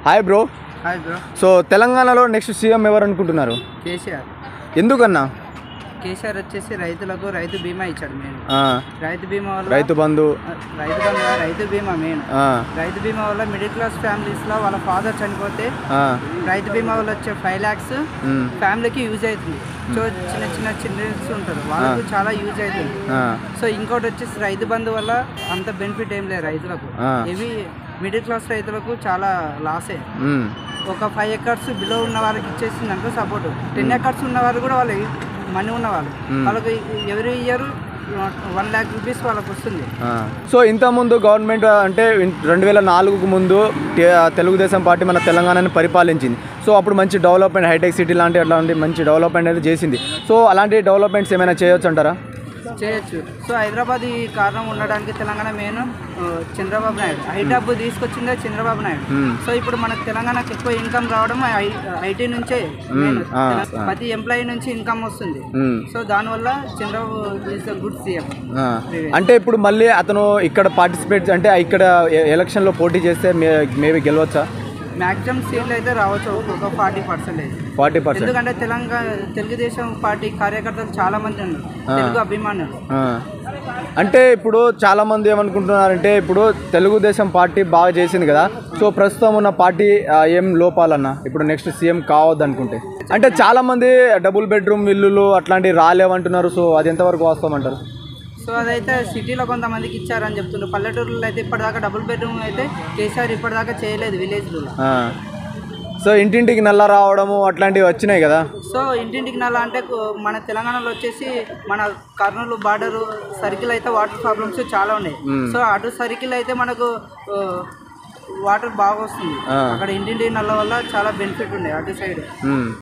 Hi bro hi bro so తెలంగాణలో next CM ఎవరు అనుకుంటున్నారు కేసీఆర్ ఎందుకన్నా కేసీఆర్ వచ్చేసి రైతులకు రైతు బీమా ఇచ్చాడు మెయిన్ ఆ, రైతు బీమా వల్ల రైతు బంధు రైతు బంధు కాదు, రైతు బీమా మెయిన్ ఆ, రైతు బీమా వల్ల మిడిల్ క్లాస్ ఫ్యామిలీస్లో వాళ్ళ ఫాదర్ చనిపోతే ఆ, రైతు బీమా వల్ల వచ్చే ఫైవ్ ల్యాక్స్ ఉమ్, ఫ్యామిలీకి యూజ్ అవుతుంది సో చిన్న చిన్న చిల్డ్రన్స్ ఉంటారు వాళ్ళకు చాలా యూజ్ అవుతుంది ఆ, సో ఇంకోటి వచ్చేసి రైతు బంధు వల్ల అంత బెనిఫిట్ ఏం లేదు రైతులకు ఆ. ఇవి మిడిల్ క్లాస్ రైతులకు చాలా లాసే ఉమ్, ఒక ఫైవ్ ఎకర్స్ బిలో ఉన్న వాళ్ళకి ఇచ్చేసింది అనుకో సపోర్ట్ టెన్ ఎకర్స్ ఉన్న వాళ్ళు కూడా వాళ్ళు మనీ ఉన్న వాళ్ళు వాళ్ళకి ఎవరి ఇయర్ వన్ ల్యాక్ రూపీస్ వాళ్ళకి వస్తుంది ఆ. సో ఇంతకుముందు గవర్నమెంట్ అంటే రెండు వేల నాలుగుకు ముందు టే- తెలుగుదేశం పార్టీ మన తెలంగాణని పరిపాలించింది సో అప్పుడు మంచి డెవలప్మెంట్ హైటెక్ సిటీ లాంటి అట్లాంటి మంచి డెవలప్మెంట్ అయితే చేసింది సో అలాంటి డెవలప్మెంట్స్ ఏమైనా చేయొచ్చు అంటారా చేయొచ్చు సో హైదరాబాద్ ఈ కారణం ఉండడానికి తెలంగాణ మెయిన్ చంద్రబాబు నాయుడు హైటాబ్ తీసుకొచ్చిందే చంద్రబాబు నాయుడు మ్మ్. సో ఇప్పుడు మనకు తెలంగాణకు ఎక్కువ ఇన్కమ్ రావడం ఐటీ నుంచే main. ఆ, తెలంగాణ- ప్రతి ఎంప్లాయీ నుంచి ఇన్కమ్ వస్తుంది ఉమ్, సో దానివల్ల Chandrababu is the good CM ఆ. అంటే ఇప్పుడు మళ్ళీ అతను ఇక్కడ పార్టిసిపేట్ అంటే ఇక్కడ ఎ- ఎలక్షన్లో పోటీ చేస్తే మే మేబీ గెలవచ్చా మ్యాక్సిమం సీట్లు అయితే రావచ్చు ఒక ఫార్టీ పర్సెంటేజ్ ఫార్టీ పర్సెంట్ ఎందుకంటే తెలంగాణ తెలుగుదేశం పార్టీ కార్యకర్తలు చాలా మంది ఉన్నారు తెలుగు అభిమానులు అంటే ఇప్పుడు చాలా మంది ఏమనుకుంటున్నారంటే ఇప్పుడు తెలుగుదేశం పార్టీ బాగా చేసింది కదా సో ప్రస్తుతం ఉన్న పార్టీ ఆ, ఏం లోపాలన్నా ఇప్పుడు నెక్స్ట్ సీఎం కావద్దు అనుకుంటే అంటే చాలా మంది డబుల్ బెడ్రూమ్ ఇల్లులు అట్లాంటివి రాలేవంటున్నారు సో అది ఎంతవరకు వాస్తవం అంటారు సో అదైతే సిటీలో కొంతమందికి ఇచ్చారని చెప్తున్నారు పల్లెటూరులో అయితే ఇప్పటిదాకా డబుల్ బెడ్రూమ్ అయితే కేసీఆర్ ఇప్పటిదాకా చేయలేదు విలేజ్లో ఆ. సో ఇంటింటికి నల్ల రావడము అట్లాంటివి వచ్చినాయి కదా సో ఇంటింటికి నల్ల అంటే కు- మన తెలంగాణలో వచ్చేసి మన కర్నూలు బార్డర్ సర్కిల్ అయితే వాటర్ ప్రాబ్లమ్స్ చాలా ఉన్నాయి సో అటు సర్కిల్ అయితే మనకు ఆ, వాటర్ బాగా వస్తుంది ఆ. అక్కడ ఇంటింటికి నల్ల వల్ల చాలా బెనిఫిట్ ఉన్నాయి అటు సైడ్ ఉమ్.